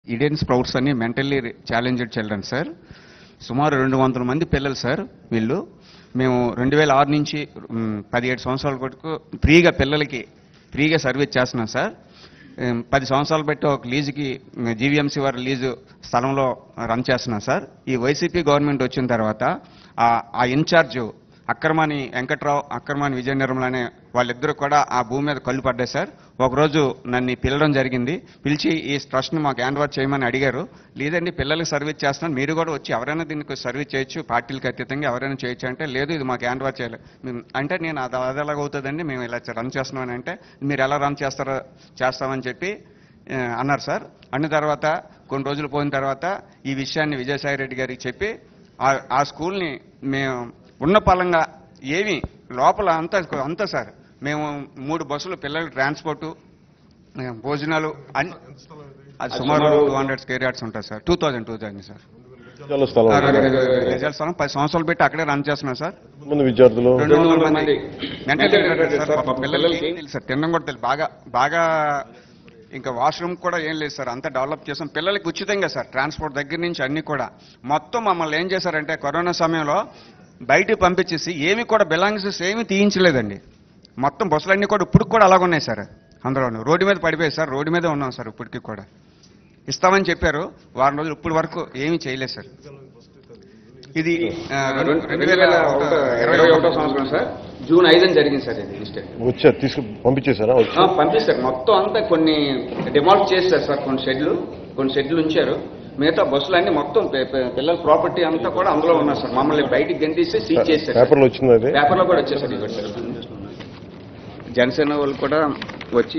Eden Sprouts అని mentally challenged children sir సుమారు రెండు వందల మంది పిల్లలు సార్ వీళ్ళు మేము రెండు వేల ఆరు నుంచి మ్, పదిహేడు సంవత్సరాల వరకు ఫ్రీగా పిల్లలకి ఫ్రీగా సర్వీస్ చేస్తున్నాం సార్ ఉమ్, పది సంవత్సరాలు బట్టి ఒక లీజుకి జీవీఎంసీ వారి లీజు స్థలంలో రన్ చేస్తున్నాం సార్ ఈ వైసీపీ గవర్నమెంట్ వచ్చిన తర్వాత ఆ- ఆ ఇన్ఛార్జ్ అక్రమాని వెంకట్రావు అక్రమాని విజయ నిర్మల అనే వాళ్ళిద్దరూ కూడా ఆ భూమి మీద కళ్ళు పడ్డాయి సార్ ఒకరోజు నన్ను పిలవడం జరిగింది పిలిచి ఈ ట్రస్ట్ని మాకు హ్యాండ్ ఓవర్ చేయమని అడిగారు లేదండి పిల్లలకి సర్వీస్ చేస్తున్నాను మీరు కూడా వచ్చి ఎవరైనా దీనికి సర్వీస్ చేయొచ్చు పార్టీలకు అతీతంగా ఎవరైనా చేయొచ్చు అంటే లేదు ఇది మాకు హ్యాండ్ ఓవర్ చేయాలి మేము- అంటే నేను అది అది ఎలాగ అవుతుందండి మేము ఇలా రన్ చేస్తున్నామని అంటే మీరు ఎలా రన్ చేస్తారో చేస్తామని చెప్పి ఆ, అన్నారు సార్ అన్న తర్వాత కొన్ని రోజులు పోయిన తర్వాత ఈ విషయాన్ని విజయసాయి రెడ్డి గారికి చెప్పి ఆ- ఆ స్కూల్ని మేము ఉన్న పలంగా ఏమి లోపల అంతా అంతా సార్ మేము మూడు బస్సులు పిల్లల ట్రాన్స్పోర్టు ఆ, భోజనాలు అన్ని అది సుమారు టూ హండ్రెడ్ స్క్వేర్ యార్డ్స్ ఉంటుంది sir two thousand two thousand sir చాలా స్థలం ఉంది. రిజల్ట్ స్థలం పది సంవత్సరాలు పెట్టి అక్కడే రన్ చేస్తున్నాం సార్ మంది విద్యార్థులు రెండు వందల మంది మెంటల్ సార్ పాపం పిల్లలకి ఏం తెలుసు సార్ తినడం కూడా తెలియదు బాగా బాగా ఇంకా వాష్రూమ్ కూడా ఏం లేదు సార్ అంతా డెవలప్ చేసాం పిల్లలకి ఉచితంగా సార్ ట్రాన్స్పోర్ట్ దగ్గర నుంచి అన్ని కూడా మొత్తం మమ్మల్ని ఏం చేశారంటే కరోనా సమయంలో బయటికి పంపించేసి ఏమి కూడా బిలాంగ్సెస్ ఏమీ తీయించలేదండి మొత్తం బస్సులన్నీ కూడా ఇప్పుడు కూడా అలాగ ఉన్నాయి సార్ అందులో రోడ్డు మీద పడిపోయాయి సార్ రోడ్డు మీదే ఉన్నాం సార్ ఇప్పటికి కూడా ఇస్తామని చెప్పారు వారం రోజులు ఇప్పటి వరకు ఏమీ చేయలేదు సార్ ఇది ఆ, రెండు రెండు వేల ఇరవై ఒకటో సంవత్సరం సార్ జూన్ ఐదున జరిగింది సార్ ఇది మిస్టేక్ వచ్చారు తీసుకు పంపించేశారా వచ్చి ఆ, పంపిస్తారు మొత్తం అంతా కొన్ని డిమాల్ట్ చేస్తారు సార్ కొన్ని షెడ్లు కొన్ని షెడ్లు ఉంచారు మిగతా బస్సులు అన్ని మొత్తం పి- పి- పిల్లల ప్రాపర్టీ అంతా కూడా అందులో ఉన్నారు సార్ మమ్మల్ని బయటికి గంతీసి సీజ్ చేస్తారు సార్. పేపర్లో వచ్చింది అది పేపర్లో కూడా వచ్చేసారు ఇవి సార్ జనసేన వాళ్ళు కూడా వచ్చి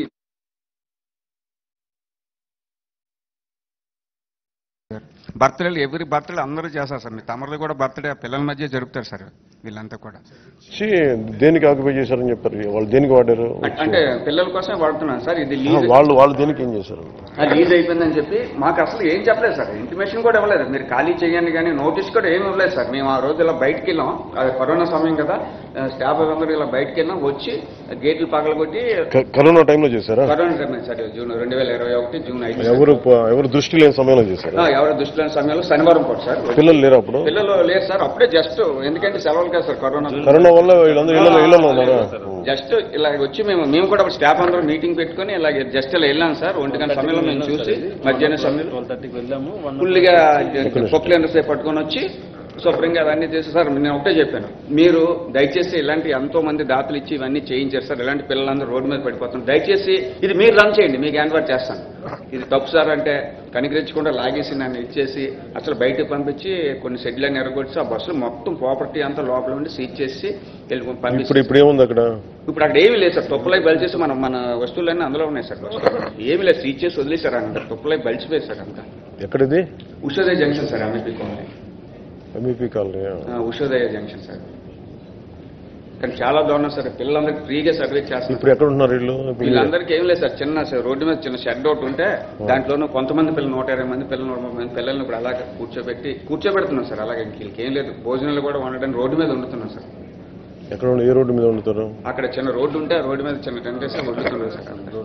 బర్త్డేలు ఎవ్రీ బర్త్డే అందరూ చేస్తారు సార్ మీ తమరు కూడా బర్త్డే పిల్లల మధ్య జరుపుతారు సార్ వీళ్ళంతా కూడా వచ్చి దేనికి ఆక్యుపై చేశారని చెప్పారు వాళ్ళు దేనికి వాడారు అంటే పిల్లల కోసమే వాడుతున్నాను సార్ ఇది ఆ, లీజ్ వాళ్ళు వాళ్ళు దేనికి ఏం చేశారు ఆ లీజ్ అయిపోయిందని చెప్పి మాకు అసలు ఏం చెప్పలేదు సార్ ఇంటిమేషన్ కూడా ఇవ్వలేదు మీరు ఖాళీ చేయండి కానీ నోటీస్ కూడా ఏమి ఇవ్వలేదు సార్ మేము ఆ రోజు ఇలా బయటికి వెళ్ళాం అది కరోనా సమయం కదా ఆ, స్టాఫ్ అందరూ ఇలా బయటికి వెళ్ళాం వచ్చి గేట్లు పగలగొట్టి క- కరోనా టైంలో చేశారా కరోనా సమయం సార్ జూన్ రెండు వేల ఇరవై ఒకటి జూన్ ఐదు సార్. ఎవరు ప- ఎవరు దృష్టి లేని సమయంలో చేశారు ఆ, ఎవరు దృష్టిలో సమయంలో శనివారం పూట సార్ పిల్లలు లేరు అప్పుడు పిల్లలు లేరు సార్ అప్పుడే జస్ట్ ఎందుకంటే సెలవులు కదా సార్ కరోనా కరోనా వల్ల వీళ్ళందరూ ఇళ్ళలో ఇళ్ళలో ఉన్నారా జస్ట్ ఇలా వచ్చి మేము మేము కూడా స్టాఫ్ అందరూ మీటింగ్ పెట్టుకొని ఇలా జస్ట్ ఇలా వెళ్ళాం సార్ ఒంటి గంట సమయంలో మేము చూసి మధ్యాహ్నం సమయంలో ట్వెల్వ్ థర్టీకి వెళ్ళాము వన్ ఫుల్గా పొక్లెండర్స్ పట్టుకొని వచ్చి శుభ్రంగా అవన్నీ చేసి సార్ నేను ఒకటే చెప్పాను మీరు దయచేసి ఇలాంటి ఎంతో మంది దాతలు ఇచ్చి ఇవన్నీ చేయించారు సార్ ఇలాంటి పిల్లలందరూ రోడ్డు మీద పడిపోతున్నారు దయచేసి ఇది మీరు రన్ చేయండి మీకు హ్యాండ్ ఓవర్ చేస్తాను ఇది తప్పు సార్ అంటే కనికరించకుండా లాగేసి నన్ను ఇచ్చేసి అసలు బయటకు పంపించి కొన్ని షెడ్లన్నీ ఎరగొచ్చి ఆ బస్సులు మొత్తం ప్రాపర్టీ అంతా లోపల ఉండి సీజ్ చేసి వెళ్ళి ఇప్పుడు పంపించి ఇప్పుడు ఏముంది అక్కడ ఇప్పుడు అక్కడ ఏమీ లేదు సార్ తుప్పలై బలిచేసి మనం మన వస్తువులన్నీ అందులో ఉన్నాయి సార్ ఏమీ లేదు సీజ్ చేసి వదిలేశారు అంత తుప్పలై బలిచిపోయి సార్ అంతా ఎక్కడిది Ushodaya junction sir MEP colony MEP colony ఆ, ఉషోదయ జంక్షన్ సార్ కానీ చాలా దారుణం సార్ పిల్లలందరికీ ఫ్రీగా సర్వీస్ చేస్తున్నారు ఇప్పుడు ఎక్కడ ఉంటున్నారు వీళ్ళు ఇప్పుడు వీళ్ళందరికీ ఏం లేదు సార్ చిన్న సార్ రోడ్డు మీద చిన్న షెడ్ ఒకటి ఉంటే దాంట్లోనూ కొంతమంది పిల్లలు నూట ఇరవై మంది పిల్లలు నూట ముప్పై మంది పిల్లల్ని ఇప్పుడు అలాగే కూర్చోబెట్టి కూర్చోబెడుతున్నాం సార్ అలాగే ఇంక వీళ్ళకి ఏం లేదు భోజనాలు కూడా వండడానికి రోడ్డు మీద వండుతున్నాం సార్ ఎక్కడ ఉండి ఏ రోడ్డు మీద వండుతారు అక్కడ చిన్న రోడ్డు ఉంటే ఆ రోడ్డు మీద చిన్న టెంట్ వేస్తే వండుతున్నారు సార్ అందరూ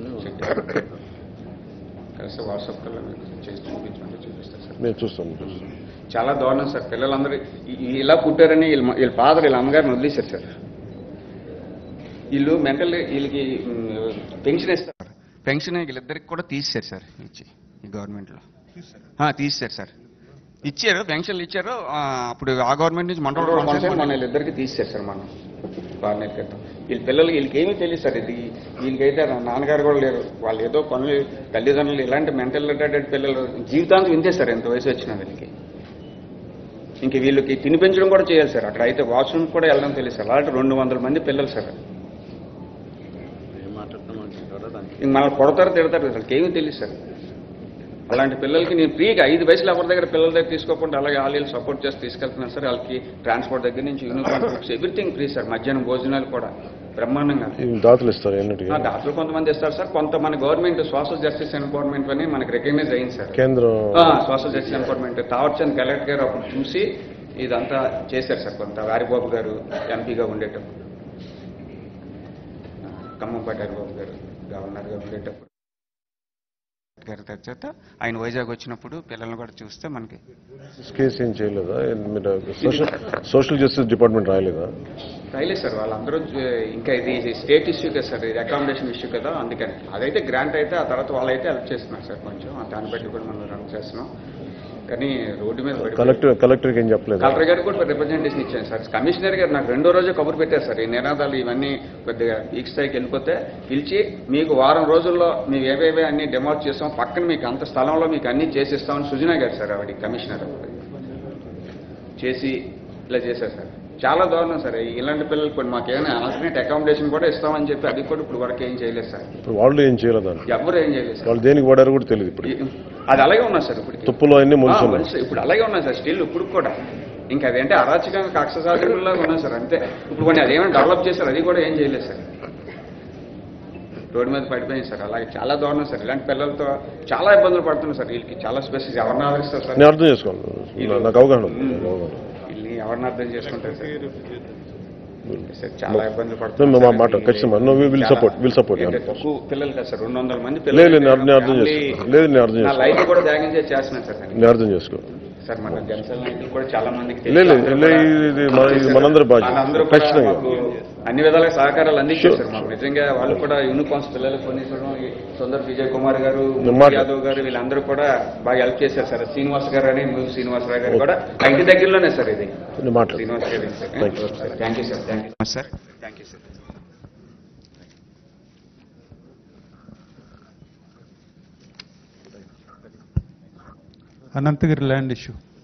కలిసి వాట్సాప్ కల్లా మీకు చేసి చూపించమంటే చూపిస్తారు సార్ నేను చూస్తాను చూస్తాను. చాలా దారుణం సార్ పిల్లలందరూ ఇ- ఇ- ఇలా పుట్టారని వీళ్ళ మ- వీళ్ళ ఫాదర్ వీళ్ళ అమ్మగారిని వదిలేశారు సార్ వీళ్ళు మెంటల్ వీళ్ళకి మ్, పెన్షన్ ఇస్తారు పెన్షన్ వీళ్ళిద్దరికి కూడా తీసేశారు సార్ ఇచ్చి ఈ గవర్నమెంట్లో తీసేశారు సార్ ఇచ్చారు పెన్షన్లు ఇచ్చారు ఆ, అప్పుడు ఆ గవర్నమెంట్ నుంచి మండల మన వీళ్ళిద్దరికి తీసేశారు సార్ మనం వారిని క్రితం వీళ్ళ పిల్లలకి వీళ్ళకి ఏమీ తెలియదు సార్ ఇది వీళ్ళకైతే నా- నాన్నగారు కూడా లేరు వాళ్ళు ఏదో పనులు తల్లిదండ్రులు ఇలాంటి మెంటల్ రిటార్డెడ్ పిల్లలు జీవితాంతం వింతేస్తారు ఎంత వయసు వచ్చినా వీళ్ళకి ఇంక వీళ్ళకి తిని పెంచడం కూడా చేయాలి సార్ అక్కడ అయితే వాష్రూమ్ కూడా వెళ్ళడం తెలియదు సార్ అలాంటి రెండు వందల మంది పిల్లలు సార్ ఏం మాట్లాడుతున్నాం దానికి ఇంక మనల్ని కొడతారు తిడతారు అసలు ఏమీ తెలియదు సార్ అలాంటి పిల్లలకి నేను ఫ్రీగా ఐదు వయసులో ఎవరి దగ్గర పిల్లల దగ్గర తీసుకోకుండా అలాగే వాళ్ళు సపోర్ట్ చేసి తీసుకెళ్తున్నాను సార్ వాళ్ళకి ట్రాన్స్పోర్ట్ దగ్గర నుంచి uniform books everything free sir మధ్యాహ్నం భోజనాలు కూడా బ్రహ్మాండంగా ఇవి దాతలు ఇస్తారు ఎన్నిటికి ఆ, దాంట్లో కొంతమంది ఇస్తారు సార్ కొంత మన గవర్నమెంట్ సోషల్ జస్టిస్ ఎన్ఫోర్మెంట్ అని మనకి రికగ్నైజ్ అయింది సార్ కేంద్రం social justice enforcement Thawarchand collector గారు అప్పుడు చూసి ఇదంతా చేశారు సార్ కొంత వారిబాబు గారు ఎంపీగా ఉండేటప్పుడు ఖమ్మంపాటి హరిబాబు గారు గవర్నర్గా ఉండేటప్పుడు గారి తర్వాత ఆయన వైజాగ్ వచ్చినప్పుడు పిల్లల్ని కూడా చూస్తే మనకి కేసు ఏం చేయలేదా మీరు సోషల్ సోషల్ జస్టిస్ డిపార్ట్మెంట్ రాయలేదా రాయలేదు సార్ వాళ్ళందరూ జ- ఇంకా ఇది స్టేట్ ఇష్యూ కదా సార్ ఇది అకామిడేషన్ ఇష్యూ కదా అందుకని అదైతే గ్రాంట్ అయితే ఆ తర్వాత వాళ్ళైతే హెల్ప్ చేస్తున్నారు సార్ కొంచెం ఆ దాన్ని బట్టి కూడా మనం రన్ చేస్తున్నాం కానీ రోడ్డు మీద పడిపోయి- కలెక్టర్ కలెక్టర్కి ఏం చెప్పలేదా కలెక్టర్ గారు కూడా రిప్రజెంటేషన్ ఇచ్చాను సార్ కమిషనర్ గారు నాకు రెండో రోజే కబురు పెట్టారు సార్ ఈ నినాదాలు ఇవన్నీ కొద్దిగా పీక్ స్థాయికి వెళ్ళిపోతే పిలిచి మీకు వారం రోజుల్లో మేము ఏవేవే అన్ని డెమాట్ చేస్తాం పక్కన మీకు అంత స్థలంలో మీకు అన్ని చేసిస్తామని సుజనా గారు సార్ ఆవిడ కమిషనర్ ఆవిడ. చేసి ఇలా చేశారు సార్ చాలా దారుణం సార్ ఇలాంటి పిల్లలు కొన్ని మాకు ఏమైనా ఆల్టర్నేట్ అకామిడేషన్ కూడా ఇస్తామని చెప్పి అది కూడా ఇప్పుడు వరకు ఏం చేయలేదు సార్ ఇప్పుడు వాళ్ళు ఏం చేయలేదా ఎవరు ఏం చేయలేదు సార్ వాళ్ళు దేనికి వాడారో కూడా తెలియదు ఇప్పుడు ఈ- అది అలాగే ఉన్నా సార్ ఇప్పుడు తుప్పులో అన్ని ముంచున్నారు ఆ, ఇప్పుడు అలాగే ఉన్నాయి సార్ స్టిల్ ఇప్పుడు కూడా ఇంకా అదేంటే అరాచకంగా కక్ష సాధకుల్లాగా ఉన్నాయి సార్ అంతే ఇప్పుడు కొన్ని అదేమైనా డెవలప్ చేశారు అది కూడా ఏం చేయలేదు సార్ రోడ్డు మీద పడిపోయింది సార్ అలాగే చాలా దారుణం సార్ ఇలాంటి పిల్లలతో చాలా ఇబ్బందులు పడుతున్నాయి సార్ వీళ్ళకి చాలా స్పెసిఫిక్ ఎవరిని ఆదరిస్తారు సార్ నేను అర్థం చేసుకోను నా- నాకు అవగాహన ఉంది నాకు అవగాహన ఉంది. వీళ్ళని ఎవరిని అర్థం చేసుకుంటారు సార్ సార్ చాలా ఇబ్బందులు మేము పడుతున్నారు మా సార్. మాట ఖచ్చితంగా no, we will చాలా- support, we'll support, ఏంటంటే yeah. తక్కువ పిల్లలు కదా సార్ రెండు వందల మంది లేదు, లేదు, నేను అర్థం- నేను అర్థం Family- చేసుకున్నాను. లేదు, నేను అర్థం నా చేసుకున్నాను. లైఫ్ కూడా త్యాగం చేసి చేస్తున్నాను సార్ దానికి. నేను అర్థం చేసుకో సార్ మన జనసేన నాయకులు కూడా చాలా మందికి లేదు, లేదు, అందరూ లేదు, కూడా ఇది మన- ఇది మనందరి బాధ్యత. వాళ్ళందరూ కూడా ఖచ్చితంగా. మాకు అన్ని విధాలుగా సహకారాలు అందించారు Sure. సార్ మాకు నిజంగా వాళ్ళు కూడా యూనిఫామ్స్ పిల్లలకు కొనివ్వడం ఈ సుందర్ విజయ్ కుమార్ గారు మాట. యాదవ్ గారు వీళ్ళందరూ కూడా బాగా హెల్ప్ చేశారు సార్ శ్రీనివాస్ గారు అని మూవీ శ్రీనివాసరావు గారు కూడా ఆ ఇంటి దగ్గరలోనే సార్ ఇది నేను మాట్లాడు Srinivas garu Thank you. Thank you sir thank you sir thank you sir Ananthagiri land issue